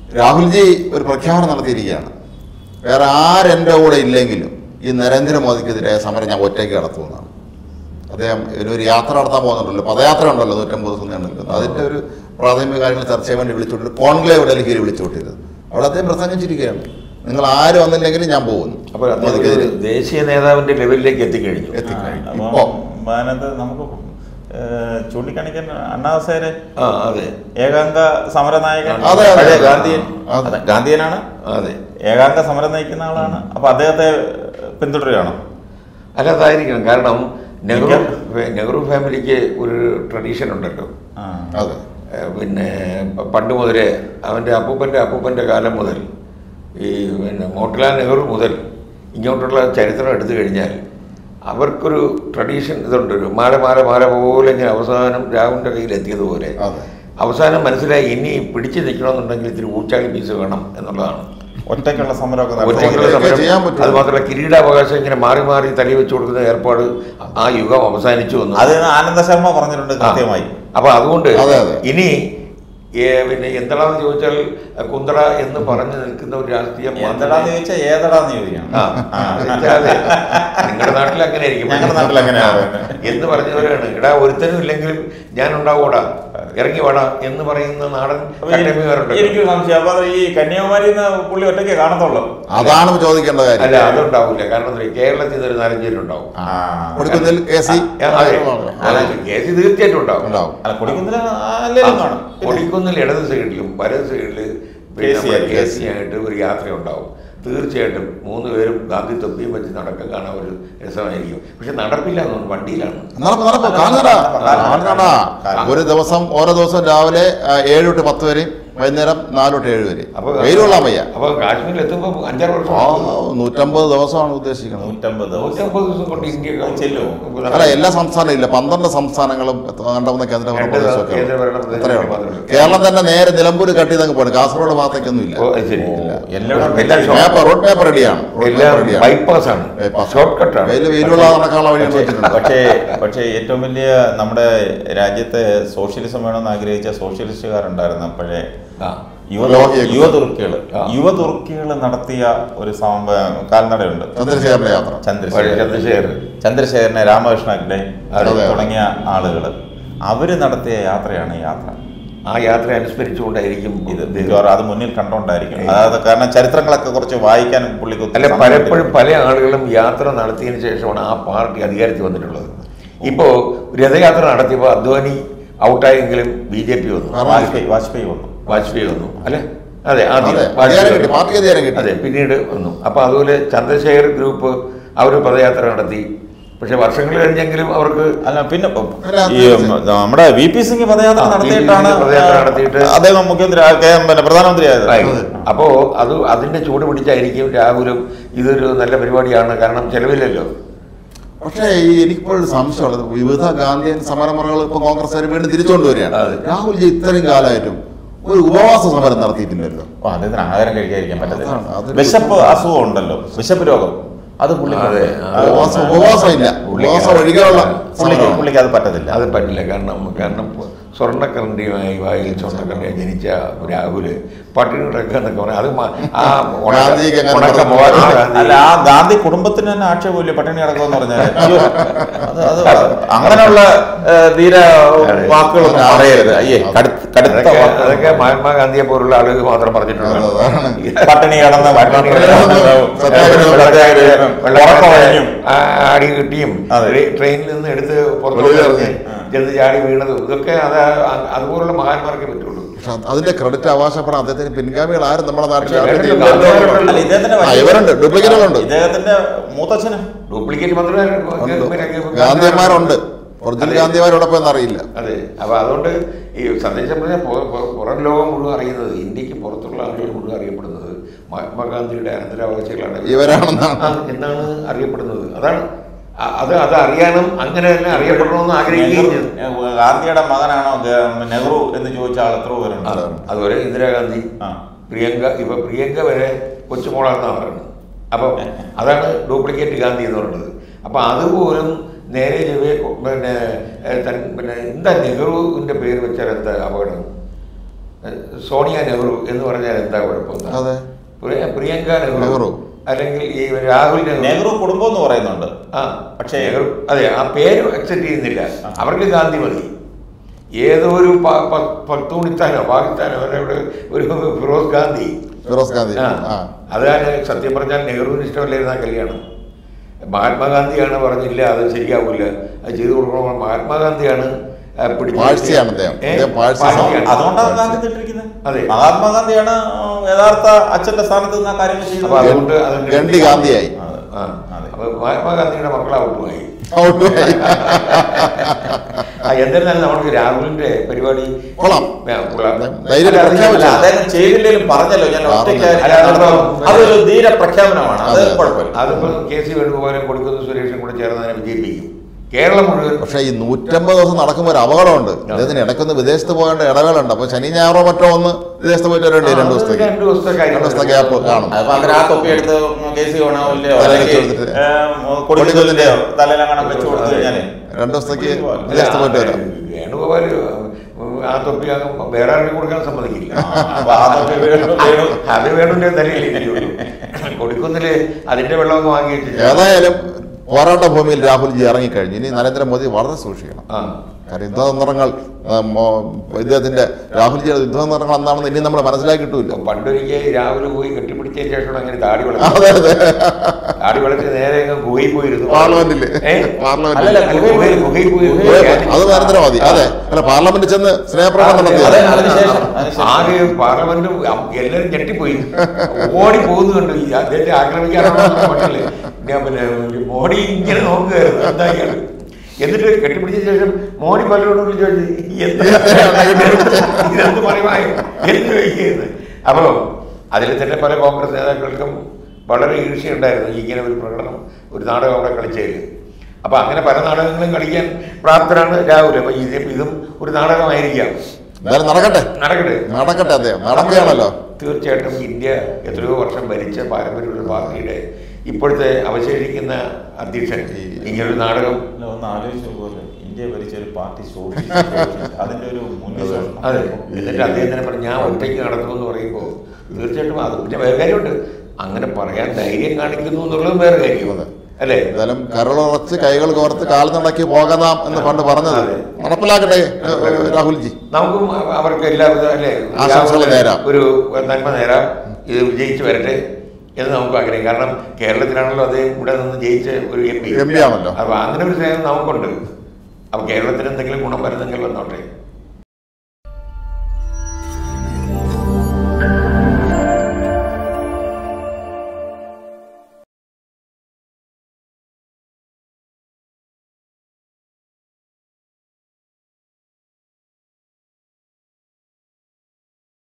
രാഹുൽജി ഒരു പ്രഖ്യാപനം നടത്തിയിരിക്കുകയാണ് വേറെ ആരെൻ്റെ കൂടെ ഇല്ലെങ്കിലും ഈ നരേന്ദ്രമോദിക്കെതിരായ സമരം ഞാൻ ഒറ്റയ്ക്ക് നടത്തുമെന്നാണ് അദ്ദേഹം ഒരു ഒരു യാത്ര നടത്താൻ പോകുന്നുണ്ടല്ലോ പദയാത്ര ഉണ്ടല്ലോ നൂറ്റമ്പത് ദിവസം നീണ്ടു നിൽക്കുന്നത് അതിൻ്റെ ഒരു പ്രാഥമിക കാര്യങ്ങൾ ചർച്ച ചെയ്യാൻ വേണ്ടി വിളിച്ചുവിട്ട് കോൺക്ലേവ് ഡൽഹിയിൽ വിളിച്ചുവിട്ടിരുന്നത് അവിടെ അദ്ദേഹം പ്രസംഗിച്ചിരിക്കുകയാണ് നിങ്ങൾ ആര് വന്നില്ലെങ്കിലും ഞാൻ പോകുന്നു അപ്പോൾ അദ്ദേഹം ഒരു മോദിക്കെതിരെ ദേശീയ നേതാവിന്റെ ലെവലിലേക്ക് എത്തിക്കഴിഞ്ഞു എത്തിക്കഴിഞ്ഞു അപ്പം ഇപ്പോൾ അതിനകത്ത് നമുക്ക് ഏഹ്, ചൂണ്ടിക്കാണിക്കാൻ അണ്ണാവസേരെ ആ അതെ ഏകാംഗ സമരനായകൻ അതെ, അതെ. പഴയ ഗാന്ധിയൻ അതെ. അതെ, ഗാന്ധിയനാണ് അതെ ഏകാംഗ സമരം നയിക്കുന്ന ആളാണ് അപ്പൊ അദ്ദേഹത്തെ പിന്തുടരുകയാണോ അല്ല അതായിരിക്കണം കാരണം നെഹ്റു നെഹ്റു ഫാമിലിക്ക് ഒരു ട്രഡീഷൻ ഉണ്ടല്ലോ ആ. അതെ ഏഹ് പിന്നെ പ- പണ്ട് മുതലേ അവൻ്റെ അപ്പൂപ്പൻ്റെ അപ്പൂപ്പൻ്റെ കാലം മുതൽ ഈ പിന്നെ മോട്ടിലാൽ നെഹ്റു മുതൽ ഇങ്ങോട്ടുള്ള ചരിത്രം എടുത്തു കഴിഞ്ഞാൽ അവർക്കൊരു ട്രഡീഷൻ ഇതുണ്ട് ഒരു മാല മാല മാല പോലെ ഇങ്ങനെ അവസാനം രാഹുലിൻ്റെ കയ്യിൽ എത്തിയതുപോലെ അതെ അവസാനം മനസ്സിലായി ഇനി പിടിച്ചു നിൽക്കണമെന്നുണ്ടെങ്കിൽ ഇത്തിരി ഊച്ചാളി പീസ് വേണം എന്നുള്ളതാണ് ഒറ്റയ്ക്കുള്ള സമരമൊക്കെ ഒറ്റയ്ക്കുള്ള നടത്തി ഒറ്റയ്ക്ക് സമരം ചെയ്യാൻ പറ്റും. അത് മാത്രമല്ല കിരീടാവകാശം ഇങ്ങനെ മാറി മാറി തലി വെച്ച് കൊടുക്കുന്ന ഏർപ്പാട് ആ യുഗം അവസാനിച്ചു വന്നു അത് ആനന്ദ ശർമ്മ പറഞ്ഞിട്ടുണ്ട് കൃത്യമായി അപ്പൊ അതുകൊണ്ട് അതെ, അതെ. ഇനി ഏ, പിന്നെ എന്താണെന്ന് ചോദിച്ചാൽ കുന്തള എന്ന് പറഞ്ഞു നിൽക്കുന്ന ഒരു രാഷ്ട്രീയം എന്തടാന്ന് ചോദിച്ചാൽ ഏതടാന്ന് ചോദിക്കണം ആ, ആ, അതെ. നിങ്ങളുടെ നാട്ടിൽ അങ്ങനെ ആയിരിക്കും ഞങ്ങളുടെ നാട്ടിൽ അങ്ങനെയാ പറയുന്നത്. എന്ന് പറഞ്ഞവരാണ് എടാ ഒരുത്തനും ഇല്ലെങ്കിലും ഞാൻ ഉണ്ടാവൂടാ ഇറങ്ങി വാടാ എന്ന് പറയുന്ന നാടൻ അപ്പൊ എനിക്ക് കട്ടമ്മമാരുണ്ട് എനിക്കൊരു സംശയം അപ്പൊ അത് ഈ കന്യാകുമാരിയിൽ നിന്ന് പുള്ളി ഒറ്റയ്ക്ക് കാണത്തുള്ളൂ അതാണ് ചോദിക്കേണ്ട അല്ല കാര്യം അതുണ്ടാവില്ല കാരണം എന്താ, കേരളത്തിൽ നിന്ന് ഒരു നാലഞ്ച് പേരുണ്ടാവും ആ. കൊടുക്കുന്നതിൽ കെ സി ആ, അതെ. അതെ, കേസ് തീർച്ചയായിട്ടും ഉണ്ടാവും ഉണ്ടാവും അല്ല കൊടിക്കുന്നില്ല അല്ലെങ്കിലും കാണും കൊടിക്കുന്നിൽ ഇടത് സൈഡിലും വലത് സൈഡിൽ KC ആയിട്ട്. കെ സി ആയിട്ട് ഒരു യാത്ര ഉണ്ടാവും തീർച്ചയായിട്ടും മൂന്ന് പേരും ഗാന്ധി തൊപ്പിയും വെച്ച് നടക്കാൻ കാണാൻ ഒരു രസമായിരിക്കും പക്ഷെ നടപ്പില്ല എന്നുണ്ട് വണ്ടിയിലാണ് നടപ്പ് നടപ്പ് കാണുന്നടാ കാണുന്നടാ ഒരു ദിവസം ഓരോ ദിവസം രാവിലെ ആ, ഏഴ് തൊട്ട് പത്ത് വരെ വൈകുന്നേരം നാല് തൊട്ട് ഏഴ് വരെ അപ്പൊ വെയിലുള്ള വയ്യ അപ്പൊ കാശ്മീരിൽ എത്തുമ്പോൾ അഞ്ചാറ് വർഷം ആ എടുക്കും. നൂറ്റമ്പത് ദിവസമാണ് ഉദ്ദേശിക്കുന്നത് നൂറ്റമ്പത് ദിവസം നൂറ്റമ്പത് ദിവസം കൊണ്ട് ഇന്ത്യ ചെല്ലുമോ? അല്ല എല്ലാ സംസ്ഥാനവും ഇല്ല പന്ത്രണ്ട് സംസ്ഥാനങ്ങളും രണ്ടാമത്തെ കേന്ദ്രഭരണ രണ്ട് പ്രദേശമൊക്കെ കേന്ദ്രഭരണ അത്രയേ പ്രദേശങ്ങൾ ഉള്ളൂ മാത്രമേ ഉള്ളൂ. കേരളം തന്നെ നേരെ നിലമ്പൂർ കട്ട് ചെയ്തങ്ങ് പോകണം കാസർഗോഡ് ഭാഗത്തേക്കൊന്നും ഇല്ല ഓ, അത് ശരി എല്ലായിടത്തും എല്ലാം ഷോർട്ട് പേപ്പർ റോഡ് പേപ്പർ റെഡിയാണ് റോഡ് എല്ലാം പേപ്പർ റെഡിയാണ് ബൈപ്പാസ് ആണ് Bypass. ഷോർട്ട് കട്ടാണ് വെയിൽ വെയിലുള്ള നടക്കാനുള്ള വഴി വെച്ചിട്ടുണ്ട് പക്ഷേ പക്ഷേ ഏറ്റവും വലിയ നമ്മുടെ രാജ്യത്തെ സോഷ്യലിസം വേണമെന്ന് ആഗ്രഹിച്ച സോഷ്യലിസ്റ്റുകാരുണ്ടായിരുന്നു അപ്പോഴേ ആ. യുവ ലോഹിയൊക്കെ. യുവ തുർക്കികൾ ആ. യുവ തുർക്കികൾ നടത്തിയ ഒരു സംഭവ കാൽനടയുണ്ട് ചന്ദ്രശേഖരന്റെ യാത്ര പഴയ ചന്ദ്രശേഖരൻ ചന്ദ്രശേഖർ ചന്ദ്രശേഖരനെ രാമകൃഷ്ണ ഹെഗ്ഡെ അതെ, അതെ. തുടങ്ങിയ ആളുകൾ അവര് നടത്തിയ യാത്രയാണ് ഈ യാത്ര ആ യാത്ര അനുസ്മരിച്ചുകൊണ്ടായിരിക്കും ഇത് മിക്കവാറും അത് മുന്നിൽ കണ്ടോണ്ടായിരിക്കും അതായത് കാരണം ചരിത്രങ്ങളൊക്കെ കുറച്ച് വായിക്കാൻ പുള്ളിക്ക് ഒത്തിരി അല്ല സമയം പലപ്പോഴും കിട്ടി. പല ആളുകളും യാത്ര നടത്തിയതിന് ശേഷമാണ് ആ പാർട്ടി അധികാരത്തിൽ വന്നിട്ടുള്ളത് ഇപ്പോൾ രഥയാത്ര നടത്തിയപ്പോൾ അദ്വാനി ഔട്ടായെങ്കിലും ബി ജെ പി വന്നു വാജ്പേയി വാജ്പേയി വന്നു വാജ്പേയി വന്നു അല്ലെ അതെ ആദ്യം അതെ, വാജ്പേയി അധികാരം കിട്ടി, വന്നു. പാർട്ടി അധികാരം കിട്ടി. അതെ പിന്നീട് വന്നു അപ്പൊ അതുപോലെ ചന്ദ്രശേഖർ ഗ്രൂപ്പ് അവർ പദയാത്ര നടത്തി പക്ഷെ വർഷങ്ങൾ കഴിഞ്ഞെങ്കിലും അവർക്ക് അല്ല പിന്നെ ഇപ്പം അല്ല, ഈ നമ്മുടെ വി പി സിംഗ് പദയാത്ര ആ, നടത്തിയിട്ടാണ് VP സിംഗ് പദയാത്ര നടത്തിയിട്ട് അദ്ദേഹം മുഖ്യമന്ത്രി ആ, കെ- പിന്നെ പ്രധാനമന്ത്രിയായത് ആയി. അപ്പോ അത് അതിന്റെ ചൂട് പിടിച്ചായിരിക്കും രാഹുലും ഇതൊരു നല്ല പരിപാടിയാണ് കാരണം ചെലവില്ലല്ലോ പക്ഷേ ഈ എനിക്കിപ്പോഴൊരു സംശയമുള്ളത് വിവിധ ഗാന്ധിയൻ സമരമുറകൾ ഇപ്പൊ കോൺഗ്രസ് വീണ്ടും തിരിച്ചുകൊണ്ട് വരികയാണ് അതെ. രാഹുൽജി ഇത്രയും കാലമായിട്ടും ഒരു ഉപവാസ സമരം നടത്തിയിട്ടില്ലല്ലോ ഓ, അദ്ദേഹത്തിന് ആഹാരം കഴിക്കാതിരിക്കാൻ അതാണ്, പറ്റത്തില്ല അതൊരു വിശപ്പ് അസുഖം ഉണ്ടല്ലോ വിശപ്പ് രോഗം അത് പുള്ളിക്ക് അതെ, ഉണ്ട്. അതെ. ഉപവാസം ഉപവാസം ഇല്ല ഉപവാസം ഒഴികെയുള്ള പുള്ളിക്ക് സമരമാണ്. പുള്ളിക്ക് അത് പറ്റത്തില്ല അത് പറ്റില്ല കാരണം കാരണം സ്വർണ്ണക്കരണ്ടിയുമായി വായിൽ സ്വർണ്ണക്കരണ്ടിയായി ജനിച്ച രാഹുല് പട്ടിണി കിടക്കുക എന്നൊക്കെ പറഞ്ഞാൽ അത് മ- ആ ഉണക്ക- ഗാന്ധിക്ക് അങ്ങനെ ഉണക്ക പറഞ്ഞു. മഹാത്മാഗാന്ധി അല്ല ആ ഗാന്ധി കുടുംബത്തിന് തന്നെ ആക്ഷേപമില്ല പട്ടിണി കിടക്കുമെന്ന് പറഞ്ഞാൽ അയ്യോ, അത് അത് അങ്ങനെയുള്ള ഏ, ധീര വാക്കുകളൊന്നും പറയരുത് അയ്യേ കടുത്ത കടുത്ത അതൊക്കെ വാക്കുകൾ. അതൊക്കെ മഹാത്മാഗാന്ധിയെ പോലുള്ള ആളുകൾ മാത്രം പറഞ്ഞിട്ടുള്ളൂ അതാണ്. പട്ടിണി കിടന്ന് പട്ടിണി കിടന്ന് സത്യാഗ്രഹം, സത്യാഗ്രഹം, ഉറക്കമഴിഞ്ഞും. ആടി കിട്ടിയും അതെ. ട്രെ- ട്രെയിനിൽ നിന്ന് എടുത്ത് പുറത്തോട്ട് വെളിയിൽ ഇറങ്ങി ഇറങ്ങി. ചെന്ന് ചാടി വീണതും ഇതൊക്കെ അത് അ- അതുപോലുള്ള മഹാന്മാർക്കേ പറ്റുള്ളൂ പക്ഷെ അതിന്റെ ക്രെഡിറ്റ് അവകാശപ്പെടാൻ അദ്ദേഹത്തിന് പിൻഗാമികൾ ആരും നമ്മുടെ നാട്ടിൽ പക്ഷേ ആർക്കും വേണ്ടല്ലോ, ഇല്ല. ഗാന്ധിമാരുണ്ടല്ലോ. അല്ല, ഇദ്ദേഹത്തിന്റെ ആ, വലിയ- ഇവരുണ്ട് ഡ്യൂപ്ലിക്കേറ്റുകളുണ്ട് ഇദ്ദേഹത്തിന്റെ മൂത്തച്ഛന് ഡ്യൂപ്ലിക്കേറ്റ് മാത്രമേ ഗാന്ധിയന്മാരുണ്ട് ഒറിജിനൽ ഗാന്ധിമാരോടൊപ്പം എന്നറിയില്ല അതെ അപ്പൊ അതുകൊണ്ട് ഈ സന്ദേശം പറഞ്ഞാൽ പുറ- പുറ- പുറം ലോകം മുഴുവൻ അറിയുന്നത് ഇന്ത്യക്ക് പുറത്തുള്ള ആളുകൾ മുഴുവൻ അറിയപ്പെടുന്നത് മഹാത്മാഗാന്ധിയുടെ അനന്തരാവകാശികളാണ് ഇവരാണെന്നാണ് ആ, എന്നാണ് അറിയപ്പെടുന്നത് അതാണ് അ- അത് അത് അറിയാനും അങ്ങനെ തന്നെ അറിയപ്പെടണമെന്ന് ആഗ്രഹിക്കുകയും ചെയ്തു നെഹ്റു- ഗാന്ധിയുടെ മകനാണോ ഗ- നെഹ്റു എന്ന് ചോദിച്ച ആൾ എത്ര പേരുണ്ട് അതെ. അതുപോലെ ഇന്ദിരാഗാന്ധി ആ. പ്രിയങ്ക ഇപ്പൊ പ്രിയങ്ക വരെ കൊച്ചുമോളാണെന്നാണ് പറയുന്നത് അപ്പം അതാണ് ഡ്യൂപ്ലിക്കേറ്റ് ഗാന്ധി എന്ന് പറയുന്നത് അപ്പം അതുപോലും നേരെ ചൊവ്വേ കൊ- പിന്നെ ഏ, തൻ- പിന്നെ എന്താ നെഹ്റുവിന്റെ പേര് വെച്ചാൽ എന്താ അപകടം സോണിയ നെഹ്റു എന്ന് പറഞ്ഞാൽ എന്താ കുഴപ്പം അതെ പ്രിയ- പ്രിയങ്ക നെഹ്റു നെഹ്റു. അല്ലെങ്കിൽ ഈ രാഹുൽ നെഹ്റു നെഹ്റു കുടുംബം എന്ന് പറയുന്നുണ്ട് ആ പക്ഷേ- നെഹ്റു അതെ ആ പേര് അക്സെപ്റ്റ് ചെയ്യുന്നില്ല അവർക്ക് ഗാന്ധി മതി ഏതോ ഒരു പ- പ- പത്തൂണിത്താനോ പാകിസ്ഥാനോ അവരുടെ ഒരു ഫിറോസ് ഗാന്ധി ഫിറോസ് ഗാന്ധി ആ ആ അതാണ് സത്യം പറഞ്ഞാൽ നെഹ്റുവിന് ഇഷ്ടമല്ലായിരുന്ന ആ കല്യാണം മഹാത്മാഗാന്ധിയാണ് പറഞ്ഞില്ല അത് ശരിയാവില്ല അത് ചെയ്തു കൊടുക്കണം മഹാത്മാഗാന്ധിയാണ് ആ, പിടിച്ച് പാഴ്സിയാണ് അദ്ദേഹം. ഏ? അദ്ദേഹം പാഴ്സി പാഴ്സിയാണ്. അതുകൊണ്ടാണ് ഗാന്ധി തിട്ടിരിക്കുന്നത് അതെ. മഹാത്മാഗാന്ധിയാണ് യഥാർത്ഥ അച്ഛന്റെ സ്ഥാനത്ത് നിന്ന് ആ കാര്യങ്ങൾ അപ്പൊ ചെയ്തത് അതുകൊണ്ട് അത് ഗണ്ഡി ഗാന്ധിയായി അതെ. ആ. അതെ. അപ്പൊ മഹാത്മാഗാന്ധിയുടെ മക്കളെ ഔട്ടുമായി ഔട്ടുമായി. ആ എന്നിരുന്നാലും നമുക്ക് രാഹുലിന്റെ പരിപാടി കൊള്ളാം. ആ, കൊള്ളാം. ധൈര്യം അല്ല, അത് പ്രഖ്യാപിച്ചു. അല്ല, അദ്ദേഹം ചെയ്തില്ലെങ്കിലും പറഞ്ഞല്ലോ ഞാൻ പറഞ്ഞു. ഒറ്റയ്ക്കായി അല്ല, അതിപ്പോ- അതൊരു ധീര പ്രഖ്യാപനമാണ് അത് അതെ. കുഴപ്പമില്ല അതിപ്പോ കെ സി വേണുഗോപാലും കൊടുക്കുന്ന സുരേഷും കൂടെ ചേർന്ന് അതിനെ വിജയിപ്പിക്കും കേരളം മുഴുവൻ പക്ഷേ ഈ നൂറ്റമ്പത് ദിവസം നടക്കുമ്പോൾ ഒരു അപകടമുണ്ട് ഇതിന് ഇടയ്ക്കൊന്ന് വിദേശത്ത് പോകേണ്ട ഇടവേളുണ്ട് അപ്പൊ ശനി ഞായറോ മറ്റോ ഒന്ന് വിദേശത്ത് പോയിട്ട് വരേണ്ടി വരും രണ്ട് ദിവസത്തേക്ക് രണ്ട് ദിവസത്തെ കാര്യം രണ്ട് ദിവസത്തെ ഗ്യാപ്പ് കാണും അപ്പൊ അങ്ങനെ ആ തൊപ്പി എടുത്ത് കെ സി ഓണാവില്ലയോ തലയിൽ അല്ലെങ്കിൽ വെച്ച് കൊടുത്തിട്ട്. കൊടിക്കുന്നില്ലയോ തലയിലങ്ങനെ വെച്ച് കൊടുത്തു കഴിഞ്ഞാല് രണ്ട് ദിവസത്തേക്ക് വിദേശത്ത് പോയിട്ട് വരാം വേണുഗോപാൽ ആ തൊപ്പി അങ്ങ് വേറെ ആർക്കും കൊടുക്കാൻ സമ്മതിക്കില്ല അപ്പൊ ആ തൊപ്പി വേണു വേണു അത് വേണുവിന്റെ തലയിലിരിക്കുള്ളൂ കൊടുക്കുന്നില് അതിന്റെ വെള്ളമൊക്കെ വാങ്ങി വെച്ചിട്ട് ഏതായാലും പോരാട്ട ഭൂമിയിൽ രാഹുൽജി ഇറങ്ങിക്കഴിഞ്ഞു ഇനി നരേന്ദ്രമോദി വളരെ സൂക്ഷിക്കണം ആ കാരണം യുദ്ധതന്ത്രങ്ങൾ ആ, മോ- ഇദ്ദേഹത്തിന്റെ രാഹുൽജിയുടെ യുദ്ധതന്ത്രങ്ങൾ എന്താണെന്ന് ഇനി നമ്മൾ മനസ്സിലാക്കി കിട്ടൂല ഇപ്പൊ പണ്ടൊരിക്കൽ രാവിലെ പോയി കെട്ടിപ്പിടിച്ചതിന് ശേഷം അങ്ങനെ താടി അതെ വളർത്തി അതെ താടി വളർത്തി നേരെ അങ്ങ് ഗുഹയിൽ പോയിരുന്നു പാർലമെന്റില് ഏ? പാർലമെന്റിൽ അല്ലല്ല, അല്ല, ഗുഹയിൽ ഗുഹയിൽ പോയി അത് നരേന്ദ്രമോദി അതെ അല്ല പാർലമെന്റിൽ ചെന്ന് സ്നേഹപ്രകടനം അതെ, നടത്തിയത് അതിനുശേഷം അതിനുശേഷം. ആകെ പാർലമെന്റ് എല്ലാവരും ഞെട്ടിപ്പോയി ഓടി പോകുന്നുണ്ട് ഈ അദ്ദേഹത്തെ ആക്രമിക്കാനുള്ള മട്ടില് ഞാൻ പിന്നെ മോഡി ഇങ്ങനെ നോക്കുകയായിരുന്നു എന്താ ഇയാള്? എന്നിട്ട് കെട്ടിപ്പിടിച്ച ശേഷം മോഡി പലരോടും വിളിച്ചു ചോദിച്ചു, "എന്താ ഇതെന്ത് പറയുമായോ എന്ന് ചോദിക്കുന്നത് അപ്പോ അതിൽ തന്നെ പല കോൺഗ്രസ് നേതാക്കൾക്കും വളരെ ഈർഷ്യയുണ്ടായിരുന്നു ഇങ്ങനെ ഒരു പ്രകടനം ഒരു നാടകം അവിടെ കളിച്ചതിൽ അപ്പൊ അങ്ങനെ പല നാടകങ്ങളും കളിക്കാൻ പ്രാപ്തരാണ് രാഹുൽ അപ്പൊ ഇത് ഇതും ഒരു നാടകമായിരിക്കാം എന്തായാലും നടക്കട്ടെ നടക്കട്ടെ നടക്കട്ടെ അദ്ദേഹം നടക്കുകയാണല്ലോ തീർച്ചയായിട്ടും ഇന്ത്യ എത്രയോ വർഷം ഭരിച്ച പാരമ്പര്യമുള്ള പാർട്ടിയുടെ ഇപ്പോഴത്തെ അവശേഷിക്കുന്ന അധ്യക്ഷൻ ഇങ്ങനൊരു നാടകം അല്ല, ഒന്ന് ആലോചിച്ച പോലെ ഇന്ത്യ ഭരിച്ച ഒരു പാർട്ടി ശോഭിച്ചു അതിന്റെ ഒരു മുന്നിൽ അതെ എന്നിട്ട് അദ്ദേഹത്തിനെ പറഞ്ഞ് ഞാൻ ഒറ്റയ്ക്ക് നടത്തുമെന്ന് പറയുമ്പോൾ തീർച്ചയായിട്ടും അത് പിന്നെ വേറെ കാര്യമുണ്ട് അങ്ങനെ പറയാൻ ധൈര്യം കാണിക്കുന്നു എന്നുള്ളതും വേറെ കാര്യം അതെ. അല്ലേ എന്തായാലും കരളുറച്ച് കൈകൾ കോർത്ത് കാൽ നടക്കി പോകാം എന്ന് പണ്ട് പറഞ്ഞത് അതെ. നടപ്പിലാക്കട്ടെ ഏഹ്, രാഹുൽജി നമുക്കും അവർക്ക് എല്ലാവിധ അല്ലേ ആശംസകൾ നേരാം. ഒരു നന്മ നേരാം ഇത് വിജയിച്ചു വരട്ടെ എന്ന് നമുക്ക് ആഗ്രഹിക്കാം കാരണം കേരളത്തിലാണല്ലോ അദ്ദേഹം ഇവിടെ നിന്ന് ജയിച്ച ഒരു എം പി എം പി ആണല്ലോ അപ്പൊ അങ്ങനെ ഒരു സ്നേഹം നമുക്കുണ്ട് അപ്പൊ കേരളത്തിന് എന്തെങ്കിലും ഗുണം വരുന്നെങ്കിൽ വന്നോട്ടെ